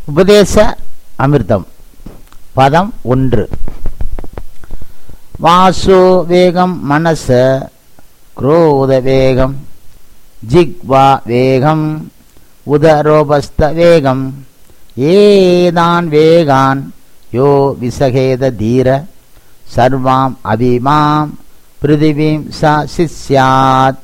உபதேச அமிர்தம் பதம் ஒன்று வாசோ வேகம் மனச குரோத வேகம் ஜிக்வா வேகம் உதரோபஸ்த வேகம் ஏதான் வேகான் யோ விசகேத தீர சர்வாம் அபிமாம் பிருதிவீம் ச சிஷ்யாத்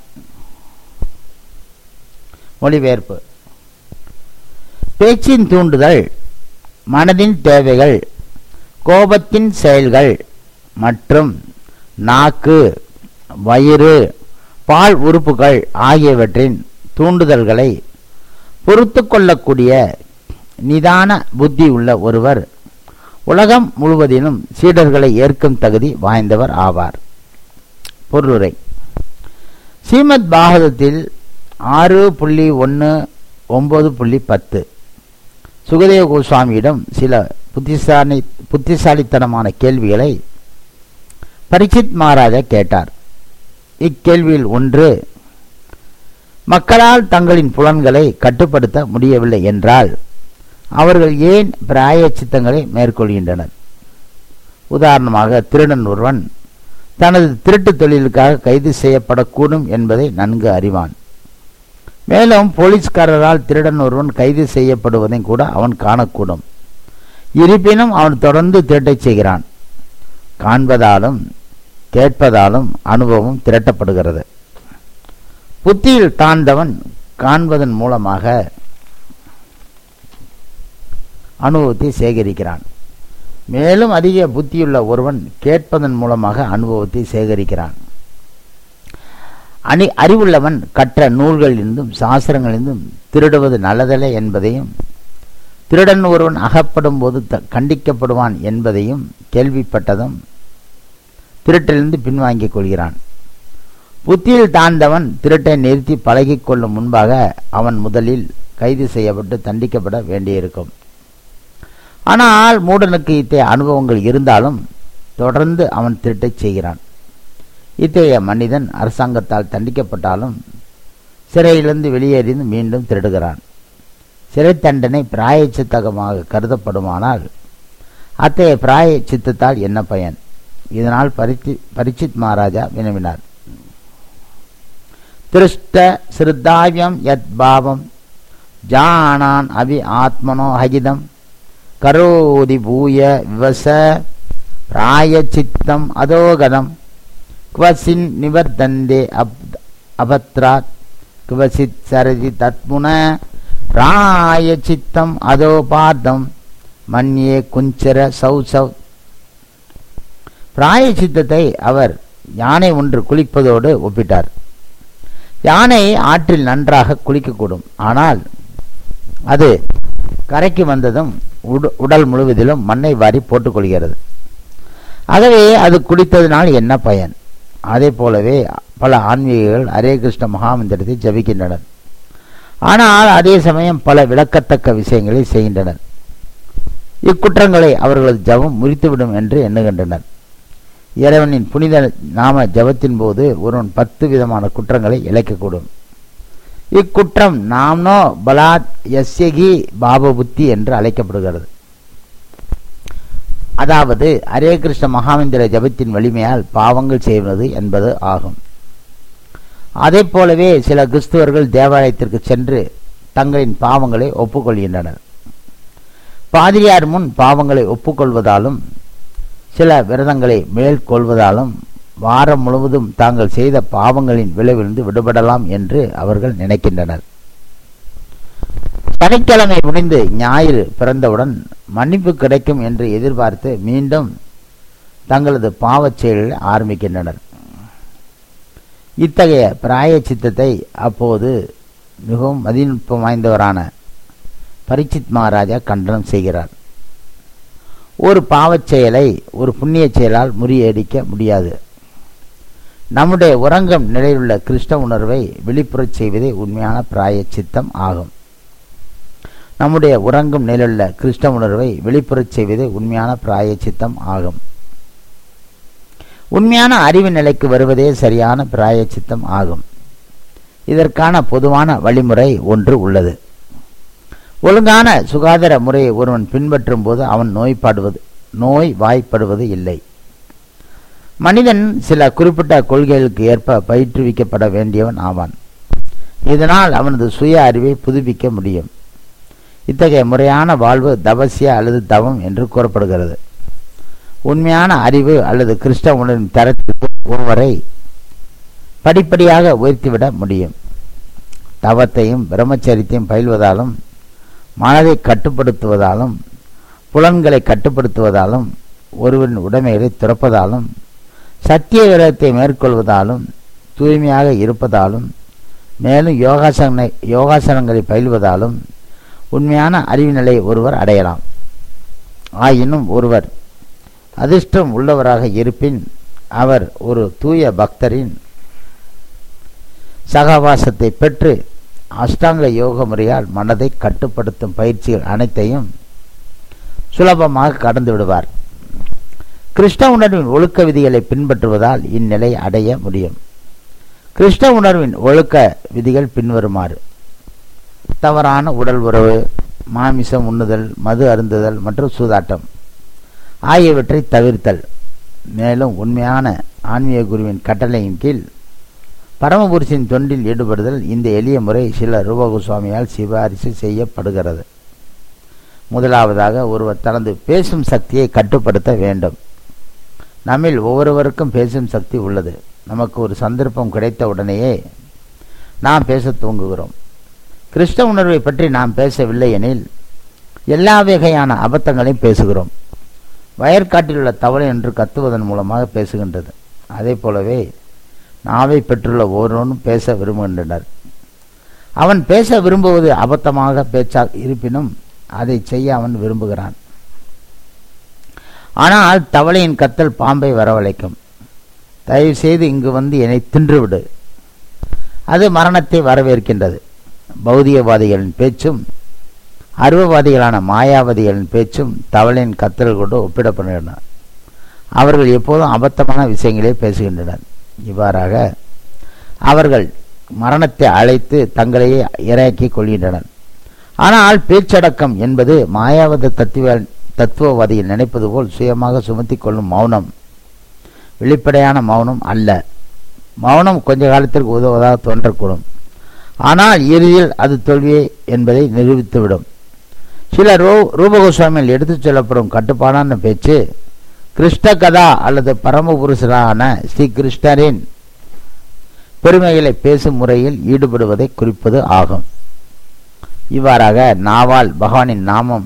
மொழிபெயர்ப்பு பேச்சின் தூண்டுதல் மனதின் தேவைகள் கோபத்தின் செயல்கள் மற்றும் நாக்கு வயிறு பால் உறுப்புகள் ஆகியவற்றின் தூண்டுதல்களை பொறுத்து கொள்ளக்கூடிய நிதான புத்தி உள்ள ஒருவர் உலகம் முழுவதிலும் சீடர்களை ஏற்கும் தகுதி வாய்ந்தவர் ஆவார் பொருளுரை ஸ்ரீமத் பாகவதத்தில் ஆறு புள்ளி ஒன்று ஒன்பது புள்ளி பத்து சுகதேவ கோஸ்வாமியிடம் சில புத்திசாலி புத்திசாலித்தனமான கேள்விகளை பரிச்சித் மகாராஜா கேட்டார் இக்கேள்வியில் ஒன்று மக்களால் தங்களின் புலன்களை கட்டுப்படுத்த முடியவில்லை என்றால் அவர்கள் ஏன் பிராய சித்தங்களை மேற்கொள்கின்றனர் உதாரணமாக திருடன் ஒருவன் தனது திருட்டு தொழிலுக்காக கைது செய்யப்படக்கூடும் என்பதை நன்கு அறிவான் மேலும் போலீஸ்காரரால் திருடன் ஒருவன் கைது செய்யப்படுவதையும் கூட அவன் காணக்கூடும் இருப்பினும் அவன் தொடர்ந்து திருட்டைச் செய்கிறான் காண்பதாலும் கேட்பதாலும் அனுபவம் திரட்டப்படுகிறது புத்தியில் தாழ்ந்தவன் காண்பதன் மூலமாக அனுபவத்தை சேகரிக்கிறான் மேலும் அதிக புத்தியுள்ள ஒருவன் கேட்பதன் மூலமாக அனுபவத்தை சேகரிக்கிறான் அணி அறிவுள்ளவன் கற்ற நூல்களிலிருந்தும் சாஸ்திரங்களிலிருந்தும் திருடுவது நல்லதல்ல என்பதையும் திருடன் ஒருவன் அகப்படும் போது கண்டிக்கப்படுவான் என்பதையும் கேள்விப்பட்டதும் திருட்டிலிருந்து பின்வாங்கிக் கொள்கிறான் புத்தியில் தாழ்ந்தவன் திருட்டை நிறுத்தி பழகிக் கொள்ளும் முன்பாக அவன் முதலில் கைது செய்யப்பட்டு தண்டிக்கப்பட வேண்டியிருக்கும் ஆனால் மூடனுக்கு இத்தகைய அனுபவங்கள் இருந்தாலும் தொடர்ந்து அவன் திருட்டை செய்கிறான் இத்தகைய மனிதன் அரசாங்கத்தால் தண்டிக்கப்பட்டாலும் சிறையிலிருந்து வெளியேறி மீண்டும் திருடுகிறான் சிறை தண்டனை பிராய சித்தகமாக கருதப்படுமானால் அத்தகைய பிராய சித்தத்தால் என்ன பயன் இதனால் பரிச்சி பரிச்சித் மகாராஜா வினவினார் திருஷ்ட சிறுதாவியம் யத் பாவம் ஜானான் அபி ஆத்மனோ ஹகிதம் கரோதி பூய விவச பிராய சித்தம் அதோகதம் குவசின் நிவர்த்தந்தே அப் அபத்ராத் குவசித் சரதி தத்முன பிராய சித்தம் அதோபார்த்தம் மன்யே குஞ்சர சௌசவ் பிராய சித்தத்தை அவர் யானை ஒன்று குளிப்பதோடு ஒப்பிட்டார் யானை ஆற்றில் நன்றாக குளிக்கக்கூடும் ஆனால் அது கரைக்கு வந்ததும் உடல் முழுவதிலும் மண்ணை வாரி போட்டுக்கொள்கிறது ஆகவே அது குளித்ததினால் என்ன பயன் அதே போலவே பல ஆன்மீகர்கள் ஹரே கிருஷ்ண மகாமந்திரத்தை ஜபிக்கின்றனர் ஆனால் அதே சமயம் பல விளக்கத்தக்க விஷயங்களை செய்கின்றனர் இக்குற்றங்களை அவர்களது ஜபம் முறித்துவிடும் என்று எண்ணுகின்றனர் இறைவனின் புனித நாம ஜபத்தின் போது ஒருவன் பத்து விதமான குற்றங்களை இழைக்கக்கூடும் இக்குற்றம் நாம்னோ பலாத் எஸ்யகி பாபபுத்தி என்று அழைக்கப்படுகிறது அதாவது ஹரே கிருஷ்ண மகாமந்திர ஜபத்தின் வலிமையால் பாவங்கள் செய்வது என்பது ஆகும் அதே போலவே சில கிறிஸ்துவர்கள் தேவாலயத்திற்கு சென்று தங்களின் பாவங்களை ஒப்புக்கொள்கின்றனர் பாதிரியார் முன் பாவங்களை ஒப்புக்கொள்வதாலும் சில விரதங்களை மேற்கொள்வதாலும் வாரம் முழுவதும் தாங்கள் செய்த பாவங்களின் விளைவிலிருந்து விடுபடலாம் என்று அவர்கள் நினைக்கின்றனர் சனிக்கிழமை முடிந்து ஞாயிறு பிறந்தவுடன் மன்னிப்பு கிடைக்கும் என்று எதிர்பார்த்து மீண்டும் தங்களது பாவச் செயல்களை ஆரம்பிக்கின்றனர் இத்தகைய பிராய சித்தத்தை அப்போது மிகவும் மதிநுட்பம் வாய்ந்தவரான பரிச்சித் மகாராஜா கண்டனம் செய்கிறார் ஒரு பாவச் செயலை ஒரு புண்ணிய செயலால் முறியடிக்க முடியாது நம்முடைய உறங்கும் நிலையிலுள்ள கிருஷ்ண உணர்வை வெளிப்புறச் செய்வதே உண்மையான பிராய சித்தம் ஆகும் நம்முடைய உறங்கும் நிலையுள்ள கிருஷ்ண உணர்வை வெளிப்புறச் செய்வதே உண்மையான பிராய சித்தம் ஆகும் உண்மையான அறிவு நிலைக்கு வருவதே சரியான பிராய சித்தம் ஆகும் இதற்கான பொதுவான வழிமுறை ஒன்று உள்ளது ஒழுங்கான சுகாதார முறையை ஒருவன் பின்பற்றும் போது அவன் நோய்பாடுவது நோய் வாய்ப்படுவது இல்லை மனிதன் சில குறிப்பிட்ட கொள்கைகளுக்கு ஏற்ப பயிற்றுவிக்கப்பட வேண்டியவன் ஆவான் இதனால் அவனது சுய அறிவை புதுப்பிக்க முடியும் இத்தகைய முறையான வாழ்வு தபசிய அல்லது தவம் என்று கூறப்படுகிறது உண்மையான அறிவு அல்லது கிறிஸ்தவ உணர்வின் தரத்திற்கு ஒருவரை படிப்படியாக உயர்த்திவிட முடியும் தவத்தையும் பிரம்மச்சரியத்தையும் பயில்வதாலும் மனதை கட்டுப்படுத்துவதாலும் புலன்களை கட்டுப்படுத்துவதாலும் ஒருவரின் உடைமைகளை துறப்பதாலும் சத்திய விரதத்தை மேற்கொள்வதாலும் தூய்மையாக இருப்பதாலும் மேலும் யோகாசன யோகாசனங்களை பயில்வதாலும் உண்மையான அறிவு நிலையை ஒருவர் அடையலாம் ஆயினும் ஒருவர் அதிர்ஷ்டம் உள்ளவராக இருப்பின் அவர் ஒரு தூய பக்தரின் சகவாசத்தை பெற்று அஷ்டாங்க யோக முறையால் மனதை கட்டுப்படுத்தும் பயிற்சிகள் அனைத்தையும் சுலபமாக கடந்து விடுவார் கிருஷ்ண உணர்வின் ஒழுக்க விதிகளை பின்பற்றுவதால் இந்நிலை அடைய முடியும் கிருஷ்ண உணர்வின் ஒழுக்க விதிகள் பின்வருமாறு தவறான உடல் உறவு மாமிசம் உண்ணுதல் மது அருந்துதல் மற்றும் சூதாட்டம் ஆகியவற்றை தவிர்த்தல் மேலும் உண்மையான ஆன்மீக குருவின் கட்டளையின் கீழ் பரமபுருஷின் தொண்டில் ஈடுபடுதல் இந்த எளிய முறை சில ரூபகுசுவாமியால் சிபாரிசு செய்யப்படுகிறது முதலாவதாக ஒருவர் தனது பேசும் சக்தியை கட்டுப்படுத்த வேண்டும் நம்மில் ஒவ்வொருவருக்கும் பேசும் சக்தி உள்ளது நமக்கு ஒரு சந்தர்ப்பம் கிடைத்த உடனேயே நாம் பேச துவங்குகிறோம் கிருஷ்ண உணர்வை பற்றி நாம் பேசவில்லை எனில் எல்லா வகையான அபத்தங்களையும் பேசுகிறோம் வயற்காட்டில் உள்ள தவளை என்று கத்துவதன் மூலமாக பேசுகின்றது அதே போலவே நாவை பெற்றுள்ள ஒவ்வொருவனும் பேச விரும்புகின்றனர் அவன் பேச விரும்புவது அபத்தமாக பேச்சா இருப்பினும் அதை செய்ய அவன் விரும்புகிறான் ஆனால் தவளையின் கத்தல் பாம்பை வரவழைக்கும் தயவு செய்து இங்கு வந்து என்னை தின்றுவிடு அது மரணத்தை வரவேற்கின்றது பௌதிகவாதிகளின் பேச்சும் அருவவாதிகளான மாயாவாதிகளின் பேச்சும் தவளையின் கத்தல் கொண்டு ஒப்பிடப்படுகின்றன அவர்கள் எப்போதும் அபத்தமான விஷயங்களே பேசுகின்றனர் இவ்வாறாக அவர்கள் மரணத்தை அழைத்து தங்களையே இரையாக்கிக் கொள்கின்றனர் ஆனால் பேச்சடக்கம் என்பது மாயாவத தத்துவ தத்துவவாதிகள் நினைப்பது போல் சுயமாக சுமத்தி கொள்ளும் மௌனம் வெளிப்படையான மௌனம் அல்ல மௌனம் கொஞ்ச காலத்திற்கு உதவுவதாக தோன்றக்கூடும் ஆனால் இறுதியில் அது தோல்வியே என்பதை நிரூபித்துவிடும் சில ரூ ரூபகோஸ்வாமியில் எடுத்துச் சொல்லப்படும் கட்டுப்பாடான பேச்சு கிருஷ்ண கதா அல்லது பரமபுருஷரான ஸ்ரீ கிருஷ்ணரின் பெருமைகளை பேசும் முறையில் ஈடுபடுவதை குறிப்பது ஆகும் இவ்வாறாக நாவால் பகவானின் நாமம்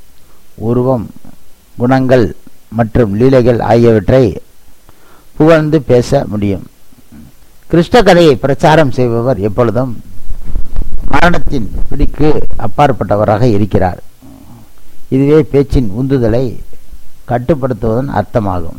உருவம் குணங்கள் மற்றும் லீலைகள் ஆகியவற்றை புகழ்ந்து பேச முடியும் கிருஷ்ண கதையை பிரச்சாரம் செய்பவர் எப்பொழுதும் மரணத்தின் பிடிக்கு அப்பாற்பட்டவராக இருக்கிறார் இதுவே பேச்சின் உந்துதலை கட்டுப்படுத்துவதன் அர்த்தமாகும்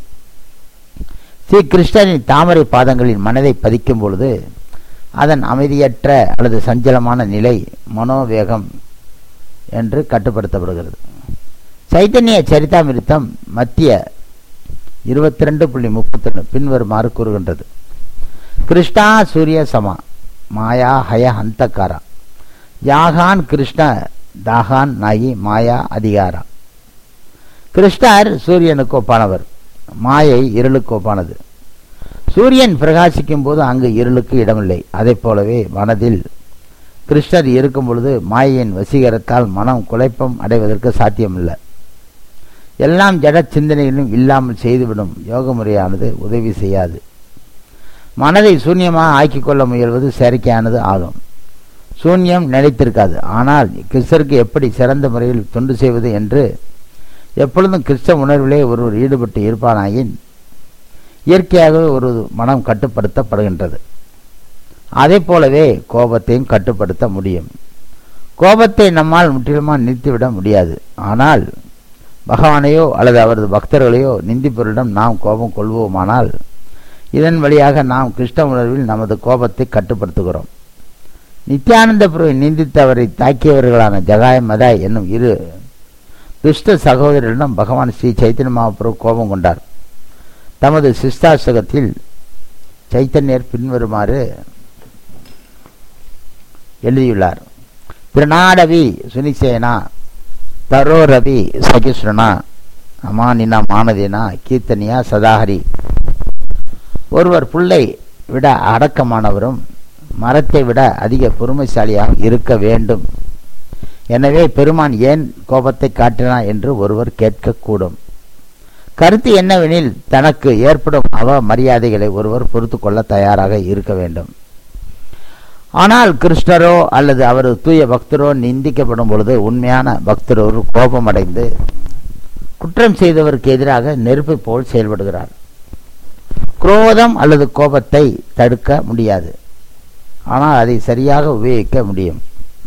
ஸ்ரீ கிருஷ்ணரின் தாமரை பாதங்களின் மனதை பதிக்கும் பொழுது அதன் அமைதியற்ற அல்லது சஞ்சலமான நிலை மனோவேகம் என்று கட்டுப்படுத்தப்படுகிறது சைத்தன்ய சரிதாமிருத்தம் மத்திய இருபத்தி ரெண்டு புள்ளி முப்பத்தி ரெண்டு பின்வருமாறு கூறுகின்றது கிருஷ்ணா சூரிய சமா மாயா ஹய ஹந்தக்காரா யாகான் கிருஷ்ண தாகான் நாயி மாயா அதிகாரா கிருஷ்ணர் சூரியனுக்கு ஒப்பானவர் மாயை இருளுக்கு ஒப்பானது சூரியன் பிரகாசிக்கும் போது அங்கு இருளுக்கு இடமில்லை அதை போலவே மனதில் கிருஷ்ணர் இருக்கும் பொழுது மாயையின் வசீகரத்தால் மனம் குழப்பம் அடைவதற்கு சாத்தியமில்லை எல்லாம் ஜட சிந்தனைகளும் இல்லாமல் செய்துவிடும் யோக முறையானது உதவி செய்யாது மனதை சூன்யமாக ஆக்கிக் கொள்ள முயல்வது செயற்கையானது ஆகும் சூன்யம் நினைத்திருக்காது ஆனால் கிறிஸ்தருக்கு எப்படி சிறந்த முறையில் தொண்டு செய்வது என்று எப்பொழுதும் கிறிஸ்தவ உணர்விலே ஒருவர் ஈடுபட்டு இருப்பானாயின் இயற்கையாகவே ஒரு மனம் கட்டுப்படுத்தப்படுகின்றது அதே போலவே கோபத்தையும் கட்டுப்படுத்த முடியும் கோபத்தை நம்மால் முற்றிலுமாக நிறுத்திவிட முடியாது ஆனால் பகவானையோ அல்லது அவரது பக்தர்களையோ நிந்திப்பவரிடம் நாம் கோபம் கொள்வோமானால் இதன் வழியாக நாம் கிருஷ்ண உணர்வில் நமது கோபத்தை கட்டுப்படுத்துகிறோம் நித்யானந்த புருவை நிந்தித்தவரை தாக்கியவர்களான ஜகாய மதாய் என்னும் இரு துஷ்ட சகோதரரிடம் பகவான் ஸ்ரீ சைத்தன்ய மகாபிரபு கோபம் கொண்டார் தமது சிஸ்தாசகத்தில் சைத்தன்யர் பின்வருமாறு எழுதியுள்ளார் பிரணாடவி சுனிசேனா தரோரவி சகிஸ்ருணா அமானினா மானதினா கீர்த்தனியா சதாஹரி ஒருவர் புல்லை விட அடக்கமானவரும் மரத்தை விட அதிக பொறுமைசாலியாக இருக்க வேண்டும் எனவே பெருமான் ஏன் கோபத்தை காட்டினார் என்று ஒருவர் கேட்கக்கூடும் கருத்து என்னவெனில் தனக்கு ஏற்படும் அவ மரியாதைகளை ஒருவர் பொறுத்து கொள்ள தயாராக இருக்க வேண்டும் ஆனால் கிருஷ்ணரோ அல்லது அவரது தூய பக்தரோ நிந்திக்கப்படும் பொழுது உண்மையான பக்தர் ஒரு கோபமடைந்து குற்றம் செய்தவருக்கு எதிராக நெருப்பை போல் செயல்படுகிறார் குரோதம் அல்லது கோபத்தை தடுக்க முடியாது ஆனால் அதை சரியாக உபயோகிக்க முடியும்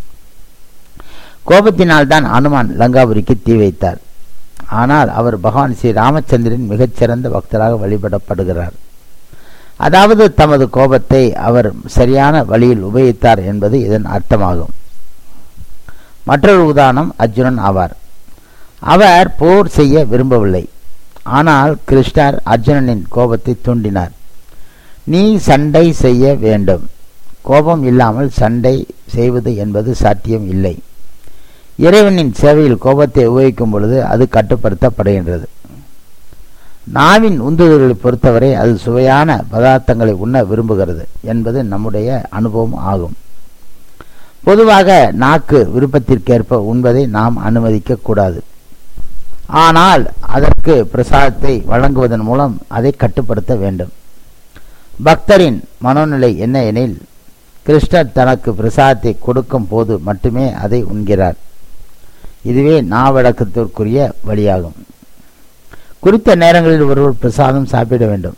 கோபத்தினால் தான் அனுமான் லங்காபுரிக்கு தீ வைத்தார் ஆனால் அவர் பகவான் ஸ்ரீ ராமச்சந்திரன் மிகச்சிறந்த பக்தராக வழிபடப்படுகிறார் அதாவது தமது கோபத்தை அவர் சரியான வழியில் உபயோகித்தார் என்பது இதன் அர்த்தமாகும் மற்றொரு உதாரணம் அர்ஜுனன் ஆவார் அவர் போர் செய்ய விரும்பவில்லை ஆனால் கிருஷ்ணர் அர்ஜுனனின் கோபத்தை தூண்டினார் நீ சண்டை செய்ய வேண்டும் கோபம் இல்லாமல் சண்டை செய்வது என்பது சாத்தியம் இல்லை இறைவனின் சேவையில் கோபத்தை உபயோகிக்கும் பொழுது அது கட்டுப்படுத்தப்படுகின்றது நாவின் உந்துதல்களை பொறுத்தவரை அது சுவையான பதார்த்தங்களை உண்ண விரும்புகிறது என்பது நம்முடைய அனுபவம் ஆகும் பொதுவாக நாக்கு விருப்பத்திற்கேற்ப உண்பதை நாம் அனுமதிக்க கூடாது ஆனால் அதற்கு பிரசாதத்தை வழங்குவதன் மூலம் அதை கட்டுப்படுத்த வேண்டும் பக்தரின் மனோநிலை என்ன எனில் கிருஷ்ணர் தனக்கு பிரசாதத்தை கொடுக்கும் போது மட்டுமே அதை உண்கிறார் இதுவே நாவடக்கத்திற்குரிய வழியாகும் குறித்த நேரங்களில் ஒருவர் பிரசாதம் சாப்பிட வேண்டும்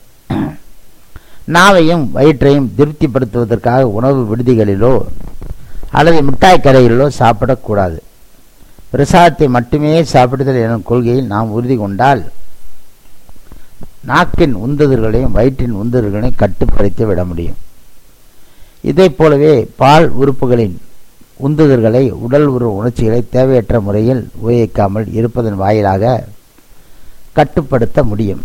நாவையும் வயிற்றையும் திருப்திப்படுத்துவதற்காக உணவு விடுதிகளிலோ அல்லது மிட்டாய் கடைகளிலோ சாப்பிடக்கூடாது பிரசாதத்தை மட்டுமே சாப்பிடுதல் எனும் கொள்கையில் நாம் உறுதி கொண்டால் நாக்கின் உந்துதல்களையும் வயிற்றின் உந்துதல்களையும் கட்டுப்படுத்தி விட முடியும் இதை போலவே பால் உறுப்புகளின் உந்துதல்களை உடல் உறவு உணர்ச்சிகளை தேவையற்ற முறையில் உபயோகிக்காமல் இருப்பதன் வாயிலாக கட்டுப்படுத்த முடியும்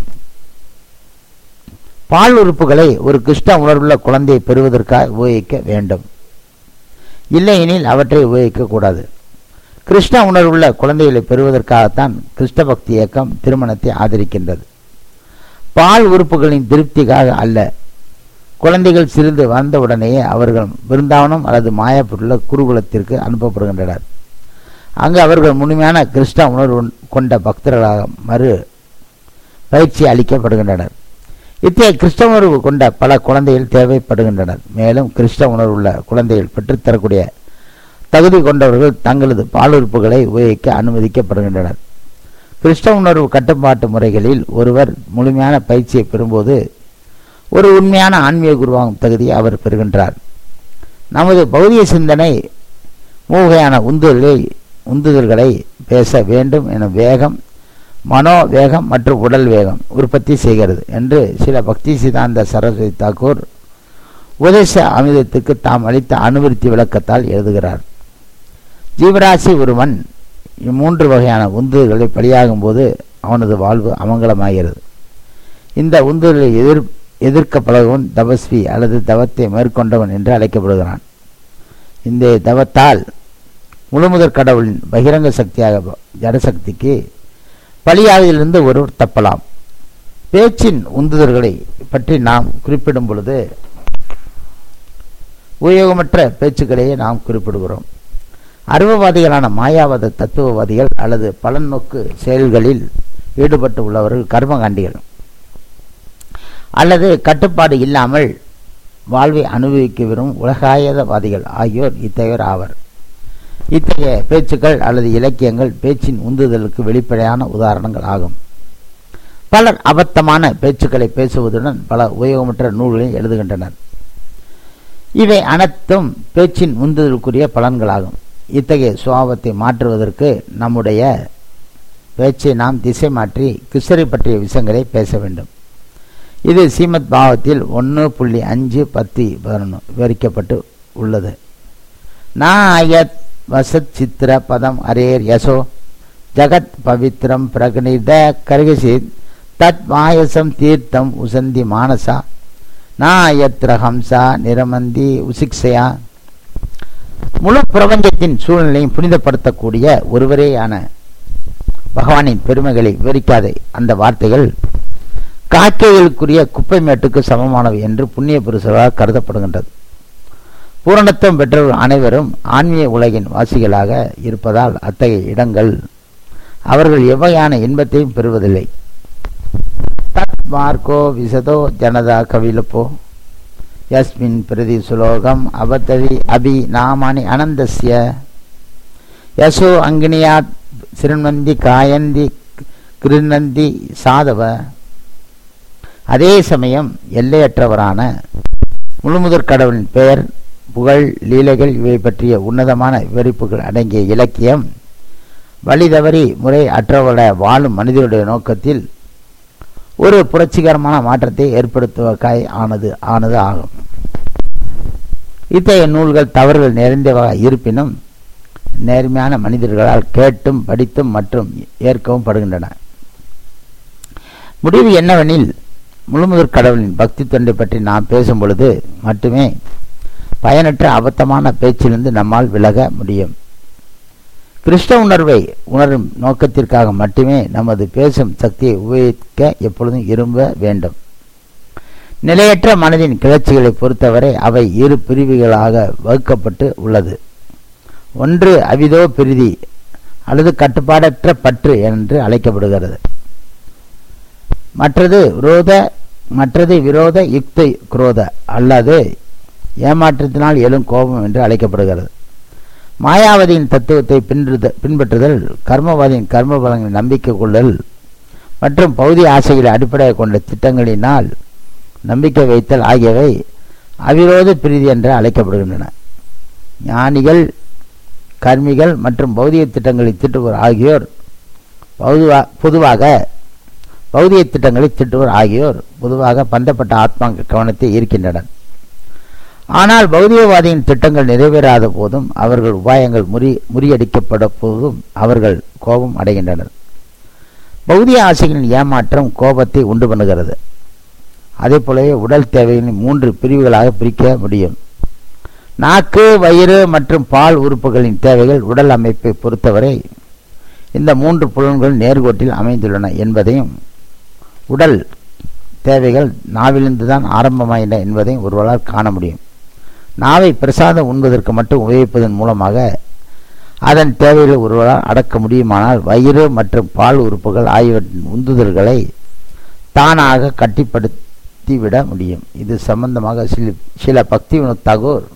பால் உறுப்புகளை ஒரு கிருஷ்ண உணர்வுள்ள குழந்தையை பெறுவதற்காக உபயோகிக்க வேண்டும் இல்லையெனில் அவற்றை உபயோகிக்கக்கூடாது கிருஷ்ண உணர்வுள்ள குழந்தைகளை பெறுவதற்காகத்தான் கிருஷ்ண பக்தி இயக்கம் திருமணத்தை ஆதரிக்கின்றது பால் உறுப்புகளின் திருப்திக்காக அல்ல குழந்தைகள் சிறிது வந்தவுடனேயே அவர்கள் பிருந்தாவனம் அல்லது மாயாப்பட்டுள்ள குருகுலத்திற்கு அனுப்பப்படுகின்றனர் அங்கு அவர்கள் முழுமையான கிருஷ்ண உணர்வு கொண்ட பக்தர்களாக மறு பயிற்சி அளிக்கப்படுகின்றனர் இத்தகைய கிருஷ்ண உணர்வு கொண்ட பல குழந்தைகள் தேவைப்படுகின்றனர் மேலும் கிருஷ்ண உணர்வுள்ள குழந்தைகள் பெற்றுத்தரக்கூடிய தகுதி கொண்டவர்கள் தங்களது பாலுறுப்புகளை உபயோகிக்க அனுமதிக்கப்படுகின்றனர் கிருஷ்ண உணர்வு கட்டுப்பாட்டு முறைகளில் ஒருவர் முழுமையான பயிற்சியை பெறும்போது ஒரு உண்மையான ஆன்மீக குருவாகும் தகுதியை அவர் பெறுகின்றார் நமது பௌதிக சிந்தனை மூவகையான உந்துதல்களை உந்துதல்களை பேச வேண்டும் என வேகம் மனோ வேகம் மற்றும் உடல் வேகம் உற்பத்தி செய்கிறது என்று சில பக்தி சிதாந்த சரஸ்வதி தாக்கூர் உபதேச அமிதத்துக்கு தாம் அளித்த அனுவருத்தி விளக்கத்தால் எழுதுகிறார் ஜீவராசி ஒருவன் இம்மூன்று வகையான உந்துதல்களை பலியாகும் போது அவனது வாழ்வு அமங்கலமாகிறது இந்த உந்துதலை எதிர் எதிர்க்க பழகுவன் தபஸ்வி அல்லது தவத்தை மேற்கொண்டவன் என்று அழைக்கப்படுகிறான் இந்த தவத்தால் முழுமுதற் கடவுளின் பகிரங்க சக்தியாக ஜடசக்திக்கு பலியாவதிலிருந்து ஒருவர் தப்பலாம் பேச்சின் உந்துதல்களை பற்றி நாம் குறிப்பிடும் பொழுது உபயோகமற்ற பேச்சுக்களையே நாம் குறிப்பிடுகிறோம் அருவவாதிகளான மாயாவாத தத்துவவாதிகள் அல்லது பலநோக்கு செயல்களில் ஈடுபட்டு உள்ளவர்கள் கர்மகாண்டிகள் அல்லது கட்டுப்பாடு இல்லாமல் வாழ்வை அனுபவிக்க விரும்பும் உலகாயதவாதிகள் ஆகியோர் இத்தகையோர் ஆவர் இத்தகைய பேச்சுக்கள் அல்லது இலக்கியங்கள் பேச்சின் உந்துதலுக்கு வெளிப்படையான உதாரணங்கள் ஆகும் பலர் அபத்தமான பேச்சுக்களை பேசுவதுடன் பல உபயோகமற்ற நூல்களை எழுதுகின்றனர் இவை அனைத்தும் பேச்சின் உந்துதலுக்குரிய பலன்களாகும் இத்தகைய சுவாபத்தை மாற்றுவதற்கு நம்முடைய பேச்சை நாம் திசை மாற்றி கிருஷ்ணரை பற்றிய விஷயங்களை பேச வேண்டும் இது சீமத் பாவத்தில் ஒன்று புள்ளி அஞ்சு பத்து பதினொன்று விவரிக்கப்பட்டு உள்ளது நாயத் வசத் சித்திர பதம் அரேர் யசோ ஜகத் பவித்ரம் பிரகணித கர்கசித் தத் மாயசம் தீர்த்தம் உசந்தி மானசா நாயத்ர ஹம்சா நிரமந்தி உசிக்ஷயா முழு பிரபஞ்சத்தின் சூழ்நிலையும் புனிதப்படுத்தக்கூடிய ஒருவரேயான பகவானின் பெருமைகளை விவரிக்காத அந்த வார்த்தைகள் காக்கைகளுக்குரிய குப்பை மேட்டுக்கு சமமானவை என்று புண்ணிய புருஷரால் கருதப்படுகின்றது பூரணத்துவம் பெற்றவர்கள் அனைவரும் ஆன்மீக உலகின் வாசிகளாக இருப்பதால் அத்தகைய இடங்கள் அவர்கள் எவ்வகையான இன்பத்தையும் பெறுவதில்லை தத் மார்க்கோ விசதோ ஜனதா கவிலப்போ யஸ்மின் பிரதி சுலோகம் அபத்தவி அபி நாமானி அனந்தஸ்ய யசோ அங்கினியாத் சிறுநந்தி காயந்தி கிருநந்தி சாதவ அதே சமயம் எல்லையற்றவரான முழுமுதற் கடவுளின் பெயர் புகழ் லீலைகள் இவை பற்றிய உன்னதமான விவரிப்புகள் அடங்கிய இலக்கியம் வழி தவறி முறை அற்றவட வாழும் மனிதனுடைய நோக்கத்தில் ஒரு புரட்சிகரமான மாற்றத்தை ஏற்படுத்துவதற்காய் ஆனது ஆனது ஆகும் இத்தகைய நூல்கள் தவறுகள் நிறைந்தவாக இருப்பினும் நேர்மையான மனிதர்களால் கேட்டும் படித்தும் மற்றும் ஏற்கவும் படுகின்றன முடிவு என்னவெனில் முழுமுதற் கடவுளின் பக்தி தொண்டை பற்றி நாம் பேசும் பொழுது மட்டுமே பயனற்ற அபத்தமான பேச்சிலிருந்து நம்மால் விலக முடியும் கிருஷ்ண உணர்வை உணரும் நோக்கத்திற்காக மட்டுமே நமது பேசும் சக்தியை உபயோகிக்க எப்பொழுதும் விரும்ப வேண்டும் நிலையற்ற மனதின் கிளர்ச்சிகளை பொறுத்தவரை அவை இரு பிரிவுகளாக வகுக்கப்பட்டு உள்ளது ஒன்று அவிதோ பிரிதி அல்லது கட்டுப்பாடற்ற பற்று என்று அழைக்கப்படுகிறது மற்றது விரோத மற்றது விரோத யுக்த குரோத அல்லது ஏமாற்றத்தினால் எழும் கோபம் என்று அழைக்கப்படுகிறது மாயாவதியின் தத்துவத்தை பின்பற்றுத பின்பற்றுதல் கர்மவாதியின் கர்ம பலங்களை நம்பிக்கை கொள்ளல் மற்றும் பௌதி ஆசைகளை அடிப்படையாக கொண்ட திட்டங்களினால் நம்பிக்கை வைத்தல் ஆகியவை அவிரோத பிரீதி என்று அழைக்கப்படுகின்றன ஞானிகள் கர்மிகள் மற்றும் பௌதிக திட்டங்களை திட்டுவோர் ஆகியோர் பொதுவாக பௌதிக திட்டங்களை திட்டுவோர் ஆகியோர் பொதுவாக பந்தப்பட்ட ஆத்மா கவனத்தை ஈர்க்கின்றனர் ஆனால் பௌதிகவாதியின் திட்டங்கள் நிறைவேறாத போதும் அவர்கள் உபாயங்கள் முறி முறியடிக்கப்பட போதும் அவர்கள் கோபம் அடைகின்றனர் பௌதிக ஆசைகளின் ஏமாற்றம் கோபத்தை உண்டு பண்ணுகிறது அதே போலவே உடல் தேவைகளின் மூன்று பிரிவுகளாக பிரிக்க முடியும் நாக்கு வயிறு மற்றும் பால் உறுப்புகளின் தேவைகள் உடல் அமைப்பை பொறுத்தவரை இந்த மூன்று புலன்கள் நேர்கோட்டில் அமைந்துள்ளன என்பதையும் உடல் தேவைகள் நாவிலிருந்து தான் ஆரம்பமாயின என்பதையும் ஒருவரால் காண முடியும் நாவை பிரசாதம் உண்பதற்கு மட்டும் உபயோகிப்பதன் மூலமாக அதன் தேவைகளை ஒருவரால் அடக்க முடியுமானால் வயிறு மற்றும் பால் உறுப்புகள் ஆகியவற்றின் உந்துதல்களை தானாக கட்டிப்படுத்திவிட முடியும் இது சம்பந்தமாக சில சில பக்தி தகோர்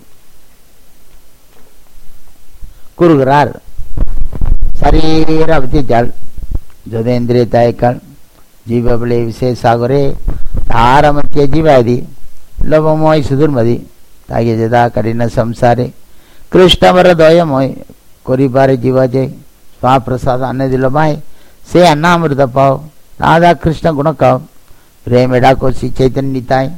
கூறுகிறார் சரீர அவத்தியால் ஜோதேந்திரிய தாய்க்கால் ஜீவபிளே விசேஷாகுரே தாரமத்திய ஜீவாதி லோபமோய் சுதுர்மதி ತಾಗಿ ಜದಾ ಕಠಿಣ ಸಂಸಾರಿ ಕೃಷ್ಣವರ ದೋಯಮೋಯ್ ಕೊರಿಬಾರಿ ಜೀವಾಜೆ ಸ್ವಾಪ್ರಸಾದ ಅನ್ನದಿಲ್ಲಮಾಯ್ ಸೇ ಅನ್ನಾಮೃತ ಪಾವ್ ರಾಧಾ ಕೃಷ್ಣ ಗುಣಕಾವ್ பிரேமிடா கோசி சைத்தன்ய தாய்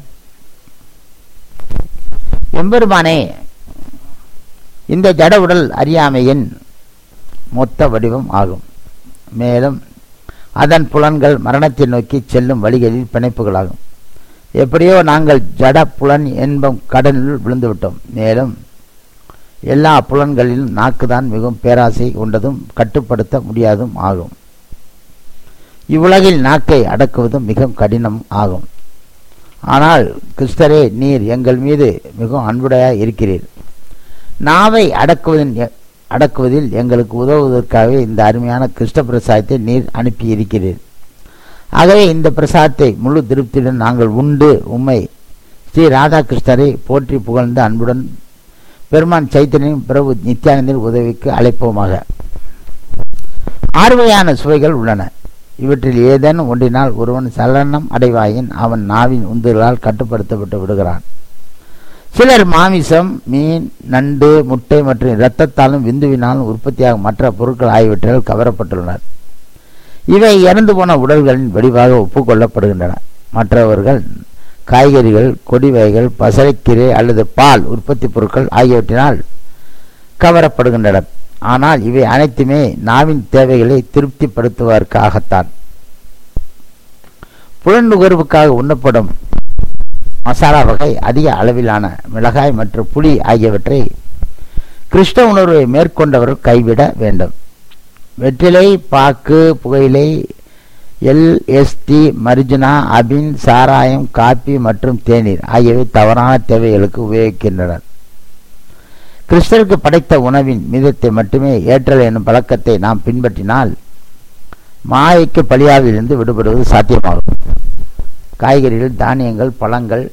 எம்பெருமானே இந்த ஜட உடல் அறியாமையின் மொத்த வடிவம் ஆகும் மேலும் அதன் புலன்கள் மரணத்தை நோக்கி செல்லும் வழிகளில் பிணைப்புகளாகும் எப்படியோ நாங்கள் ஜட புலன் என்பம் கடலில் விழுந்துவிட்டோம் மேலும் எல்லா புலன்களிலும் நாக்குதான் மிகவும் பேராசை கொண்டதும் கட்டுப்படுத்த முடியாதும் ஆகும் இவ்வுலகில் நாக்கை அடக்குவதும் மிகவும் கடினம் ஆகும் ஆனால் கிறிஸ்தரே நீர் எங்கள் மீது மிகவும் அன்புடையாக இருக்கிறீர் நாவை அடக்குவதின் அடக்குவதில் எங்களுக்கு உதவுவதற்காகவே இந்த அருமையான கிருஷ்ண பிரசாதத்தை நீர் அனுப்பி இருக்கிறீர் ஆகவே இந்த பிரசாதத்தை முழு திருப்தியுடன் நாங்கள் உண்டு உண்மை ஸ்ரீ ராதாகிருஷ்ணரை போற்றி புகழ்ந்து அன்புடன் பெருமான் சைத்தன்யம் பிரபு நித்யானந்தின் உதவிக்கு அழைப்போமாக ஆறு வகையான சுவைகள் உள்ளன இவற்றில் ஏதேனும் ஒன்றினால் ஒருவன் சலனம் அடைவாயின் அவன் நாவின் உந்துகளால் கட்டுப்படுத்தப்பட்டு விடுகிறான் சிலர் மாமிசம் மீன் நண்டு முட்டை மற்றும் இரத்தத்தாலும் விந்துவினாலும் உற்பத்தியாகும் மற்ற பொருட்கள் ஆகியவற்றால் கவரப்பட்டுள்ளனர் இவை இறந்து போன உடல்களின் வடிவாக ஒப்புக்கொள்ளப்படுகின்றன மற்றவர்கள் காய்கறிகள் கொடி வகைகள் பசலைக்கீரை அல்லது பால் உற்பத்தி பொருட்கள் ஆகியவற்றினால் கவரப்படுகின்றன ஆனால் இவை அனைத்துமே நாவின் தேவைகளை திருப்திப்படுத்துவதற்காகத்தான் புலன் நுகர்வுக்காக உண்ணப்படும் மசாலா வகை அதிக அளவிலான மிளகாய் மற்றும் புளி ஆகியவற்றை கிருஷ்ண உணர்வை மேற்கொண்டவர்கள் கைவிட வேண்டும் வெற்றிலை பாக்கு புகையிலை எல்எஸ்டி மர்ஜுனா அபின் சாராயம் காப்பி மற்றும் தேநீர் ஆகியவை தவறான தேவைகளுக்கு உபயோகிக்கின்றனர் கிறிஸ்தருக்கு படைத்த உணவின் மீதத்தை மட்டுமே ஏற்றல் என்னும் பழக்கத்தை நாம் பின்பற்றினால் மாயைக்கு பலியாவிலிருந்து விடுபடுவது சாத்தியமாகும் காய்கறிகள் தானியங்கள் பழங்கள்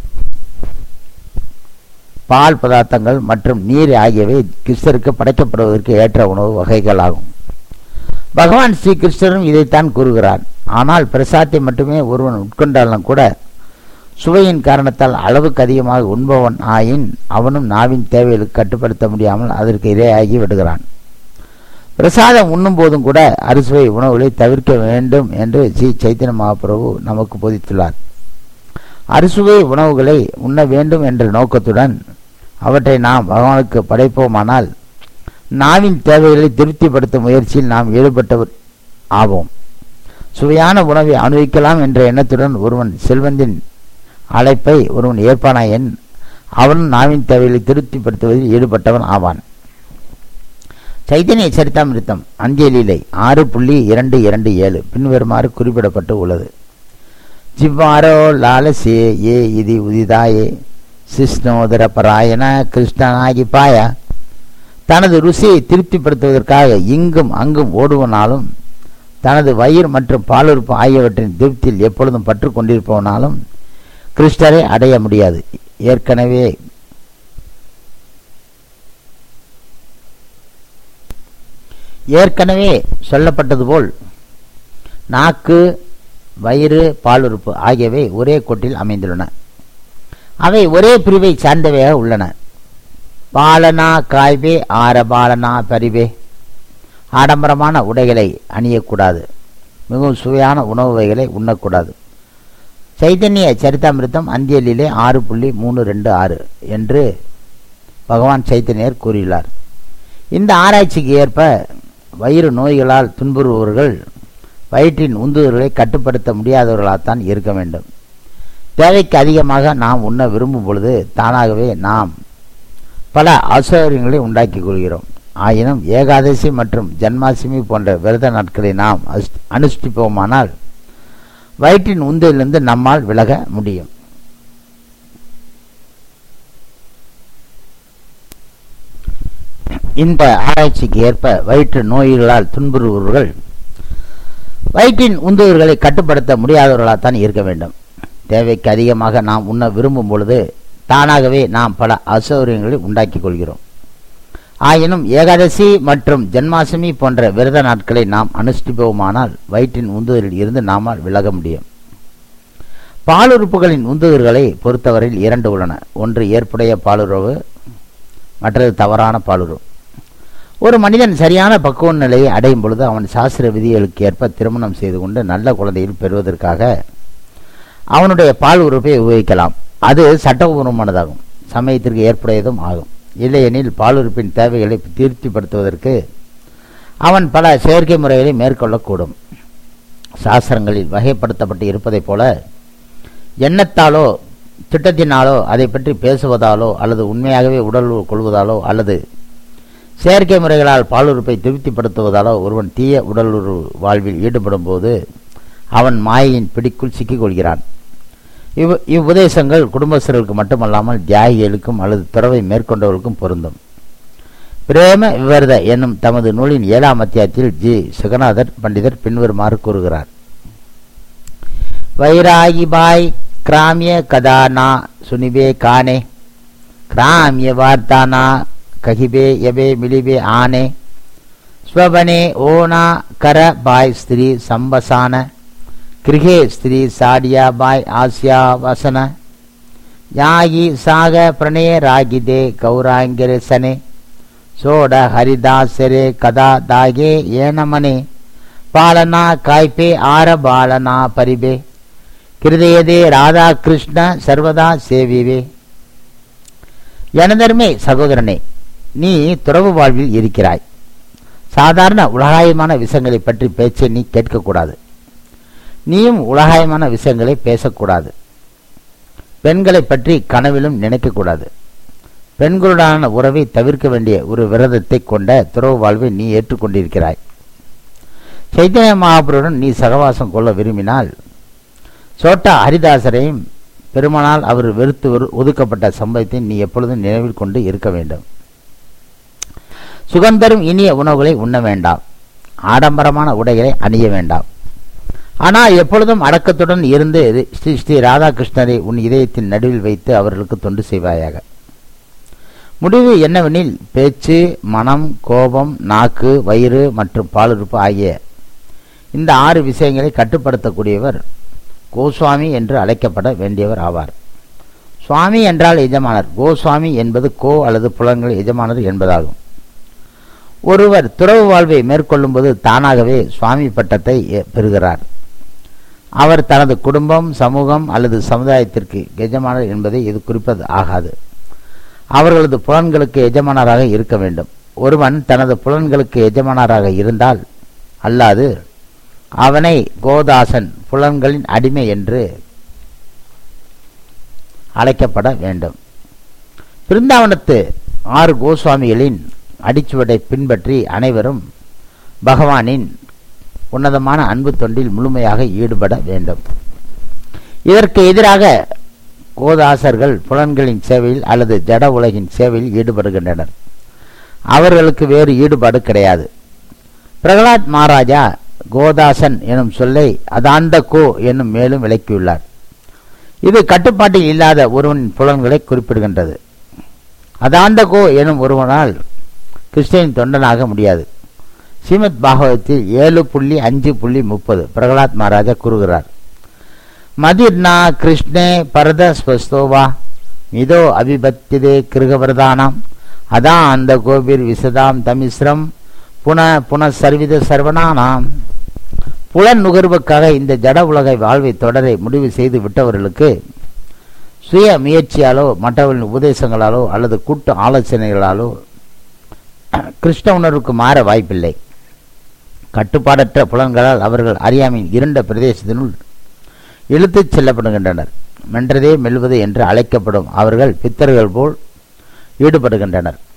பால் பதார்த்தங்கள் மற்றும் நீர் ஆகியவை கிறிஸ்தருக்கு படைக்கப்படுவதற்கு ஏற்ற உணவு வகைகளாகும் பகவான் ஸ்ரீ கிருஷ்ணரும் இதைத்தான் கூறுகிறார் ஆனால் பிரசாத்தை மட்டுமே ஒருவன் உட்கொண்டாலும் கூட சுவையின் காரணத்தால் அளவுக்கு அதிகமாக உண்பவன் ஆயின் அவனும் நாவின் தேவைகளுக்கு கட்டுப்படுத்த முடியாமல் அதற்கு இரையாகி விடுகிறான் பிரசாதம் உண்ணும் போதும் கூட அறுசுவை உணவுகளை தவிர்க்க வேண்டும் என்று ஸ்ரீ சைத்தன்ய மகாபிரபு நமக்கு போதித்துள்ளார் அறுசுவை உணவுகளை உண்ண வேண்டும் என்ற நோக்கத்துடன் அவற்றை நாம் பகவானுக்கு படைப்போமானால் நாவின் தேவைகளை திருப்திப்படுத்தும் முயற்சியில் நாம் ஈடுபட்டவர் ஆவோம் சுவையான உணவை அனுபவிக்கலாம் என்ற எண்ணத்துடன் ஒருவன் செல்வந்தின் அழைப்பை ஒருவன் ஏற்பானாயன் அவனும் நாவின் தேவைகளை திருப்திப்படுத்துவதில் ஈடுபட்டவன் ஆவான் சைத்தன்ய சரித்தாமிருத்தம் அஞ்சலிலை ஆறு புள்ளி இரண்டு இரண்டு ஏழு பின்வருமாறு குறிப்பிடப்பட்டு உள்ளது ஜிவ்வாரோ லாலசே ஏ இது உதிதாயே சிஷ்ணோதர பராயண கிருஷ்ணனாகி பாய தனது ருசியை திருப்திப்படுத்துவதற்காக இங்கும் அங்கும் ஓடுவனாலும் தனது வயிறு மற்றும் பாலுறுப்பு ஆகியவற்றின் திருப்தியில் எப்பொழுதும் பற்று கொண்டிருப்பவனாலும் கிருஷ்ணரை அடைய முடியாது ஏற்கனவே ஏற்கனவே சொல்லப்பட்டது போல் நாக்கு வயிறு பாலுறுப்பு ஆகியவை ஒரே கோட்டில் அமைந்துள்ளன அவை ஒரே பிரிவை சார்ந்தவையாக உள்ளன பாலனா காய்வே ஆர பாலனா பரிவே ஆடம்பரமான உடைகளை அணியக்கூடாது மிகவும் சுவையான உணவு வகைகளை உண்ணக்கூடாது சைதன்ய சரிதாமிருத்தம் அந்தியலிலே ஆறு புள்ளி மூணு ரெண்டு ஆறு என்று பகவான் சைத்தன்யர் கூறியுள்ளார் இந்த ஆராய்ச்சிக்கு ஏற்ப வயிறு நோய்களால் துன்புறுபவர்கள் வயிற்றின் உந்துதல்களை கட்டுப்படுத்த முடியாதவர்களாகத்தான் இருக்க வேண்டும் தேவைக்கு அதிகமாக நாம் உண்ண விரும்பும் பொழுது தானாகவே நாம் பல அசௌகரியங்களை உண்டாக்கி கொள்கிறோம் ஆயினும் ஏகாதசி மற்றும் ஜன்மாஷ்டமி போன்ற விரத நாட்களை நாம் அனுஷ்டிப்போமானால் வயிற்றின் உந்தையிலிருந்து நம்மால் விலக முடியும் இந்த ஆராய்ச்சிக்கு ஏற்ப வயிற்று நோய்களால் துன்புறுபவர்கள் வயிற்றின் உந்துவர்களை கட்டுப்படுத்த முடியாதவர்களாகத்தான் இருக்க வேண்டும் தேவைக்கு அதிகமாக நாம் உண்ண விரும்பும் பொழுது தானாகவே நாம் பல அசௌகரியங்களை உண்டாக்கிக் கொள்கிறோம் ஆயினும் ஏகாதசி மற்றும் ஜென்மாசமி போன்ற விரத நாட்களை நாம் அனுஷ்டிப்போமானால் வயிற்றின் உந்துதலில் இருந்து நாமால் விலக முடியும் பாலுறுப்புகளின் உந்துதல்களை பொறுத்தவரையில் இரண்டு உள்ளன ஒன்று ஏற்புடைய பாலுறவு மற்றது தவறான பாலுறவு ஒரு மனிதன் சரியான பக்குவ நிலையை அடையும் பொழுது அவன் சாஸ்திர விதிகளுக்கு ஏற்ப திருமணம் செய்து கொண்டு நல்ல குழந்தையில் பெறுவதற்காக அவனுடைய பால் உறுப்பை உபயோகிக்கலாம் அது சட்டபூர்வமானதாகும் சமயத்திற்கு ஏற்புடையதும் ஆகும் இல்லையெனில் பாலுறுப்பின் தேவைகளை திருப்திப்படுத்துவதற்கு அவன் பல செயற்கை முறைகளை மேற்கொள்ளக்கூடும் சாஸ்திரங்களில் வகைப்படுத்தப்பட்டு இருப்பதைப் போல எண்ணத்தாலோ திட்டத்தினாலோ அதை பற்றி பேசுவதாலோ அல்லது உண்மையாகவே உடல் கொள்வதாலோ அல்லது செயற்கை முறைகளால் பாலுறுப்பை திருப்திப்படுத்துவதாலோ ஒருவன் தீய உடலுறவு வாழ்வில் ஈடுபடும் போது அவன் மாயையின் பிடிக்குள் சிக்கிக் கொள்கிறான் இவ் இவ்வுபதேசங்கள் குடும்பஸ்தர்களுக்கு மட்டுமல்லாமல் தியாகிகளுக்கும் அல்லது துறவை மேற்கொண்டவர்களுக்கும் பொருந்தும் பிரேம விவரத என்னும் தமது நூலின் ஏழாம் அத்தியாயத்தில் ஜி சுகநாதர் பண்டிதர் பின்வருமாறு கூறுகிறார் வைராகி பாய் கிராமிய கதானா சுனிபே கானே கிராமிய வார்த்தானா கஹிபே எபே மிலிபே ஆனே ஸ்வபனே ஓனா கர பாய் ஸ்திரீ சம்பசான கிருகே ஸ்திரீ சாடியா பாய் ஆசியா வசன யாகி சாக பிரணய ராகிதே கௌராங்கிரசனே சோட ஹரிதாசரே கதா தாகே ஏனமனே பாலனா காய்பே ஆர பாலனா பரிபே கிருதயதே ராதா கிருஷ்ண சர்வதா சேவிவே எனதருமை சகோதரனே நீ துறவு வாழ்வில் இருக்கிறாய் சாதாரண உலகாயமான விஷயங்களை பற்றி பேச்சை நீ கேட்கக்கூடாது நீயும் உலகாயமான விஷயங்களை பேசக்கூடாது பெண்களை பற்றி கனவிலும் நினைக்கக்கூடாது பெண்களுடனான உறவை தவிர்க்க வேண்டிய ஒரு விரதத்தை கொண்ட துறவு வாழ்வை நீ ஏற்றுக்கொண்டிருக்கிறாய் சைத்தன்ய மகாபுருடன் நீ சகவாசம் கொள்ள விரும்பினால் சோட்டா ஹரிதாசரையும் பெருமானால் அவர் வெறுத்து வெறு- ஒதுக்கப்பட்ட சம்பவத்தை நீ எப்பொழுதும் நினைவில் கொண்டு இருக்க வேண்டும் சுகந்தரும் இனிய உணவுகளை உண்ண வேண்டாம் ஆடம்பரமான உடைகளை அணிய வேண்டாம் ஆனால் எப்பொழுதும் அடக்கத்துடன் இருந்து ஸ்ரீ ஸ்ரீ ராதாகிருஷ்ணரை உன் இதயத்தின் நடுவில் வைத்து அவர்களுக்கு தொண்டு செய்வாயாக முடிவு என்னவெனில் பேச்சு மனம் கோபம் நாக்கு வயிறு மற்றும் பாலுறுப்பு ஆகிய இந்த ஆறு விஷயங்களை கட்டுப்படுத்தக்கூடியவர் கோஸ்வாமி என்று அழைக்கப்பட வேண்டியவர் ஆவார் சுவாமி என்றால் எஜமானர் கோஸ்வாமி என்பது கோ அல்லது புலன்கள் எஜமானர் என்பதாகும் ஒருவர் துறவு வாழ்வை மேற்கொள்ளும்போது தானாகவே சுவாமி பட்டத்தை எ- பெறுகிறார் அவர் தனது குடும்பம் சமூகம் அல்லது சமுதாயத்திற்கு எஜமானர் என்பதை இது குறிப்பது ஆகாது அவர்களது புலன்களுக்கு எஜமானராக இருக்க வேண்டும் ஒருவன் தனது புலன்களுக்கு எஜமானராக இருந்தால் அல்லாது அவனை கோதாசன் புலன்களின் அடிமை என்று அழைக்கப்பட வேண்டும் பிருந்தாவனத்து ஆறு கோஸ்வாமிகளின் அடிச்சுவடை பின்பற்றி அனைவரும் பகவானின் உன்னதமான அன்பு தொண்டில் முழுமையாக ஈடுபட வேண்டும் இதற்கு எதிராக கோதாசர்கள் புலன்களின் சேவையில் அல்லது ஜட உலகின் சேவையில் ஈடுபடுகின்றனர் அவர்களுக்கு வேறு ஈடுபாடு கிடையாது பிரகலாத் மகாராஜா கோதாசன் எனும் சொல்லை அதாந்த கோ என்னும் மேலும் விளக்கியுள்ளார் இது கட்டுப்பாட்டில் இல்லாத ஒருவனின் புலன்களை குறிப்பிடுகின்றது அதாந்த கோ எனும் ஒருவனால் கிருஷ்ணனின் தொண்டனாக முடியாது ஸ்ரீமத் பாகவதத்தில் ஏழு புள்ளி அஞ்சு புள்ளி முப்பது பிரகலாத் மகாராஜா கூறுகிறார் மதிர்னா கிருஷ்ணே பரத ஸ்வஸ்தோவா மிதோ அபிபத்திதே கிருகவரதானாம் அதான் அந்த கோபிர் விசதாம் தமிஸ்ரம் புன புன சர்வித சர்வனானாம் புலன் நுகர்வுக்காக இந்த ஜட உலக வாழ்வை தொடரை முடிவு செய்து விட்டவர்களுக்கு சுய முயற்சியாலோ மற்றவர்களின் உபதேசங்களாலோ அல்லது கூட்டு ஆலோசனைகளாலோ கிருஷ்ண உணர்வுக்கு மாற வாய்ப்பில்லை கட்டுப்பாடற்ற புலன்களால் அவர்கள் அறியாமையின் இருண்ட பிரதேசத்தினுள் இழுத்துச் செல்லப்படுகின்றனர் மென்றதே மெல்வது என்று அழைக்கப்படும் அவர்கள் பித்தர்கள் போல் ஈடுபடுகின்றனர்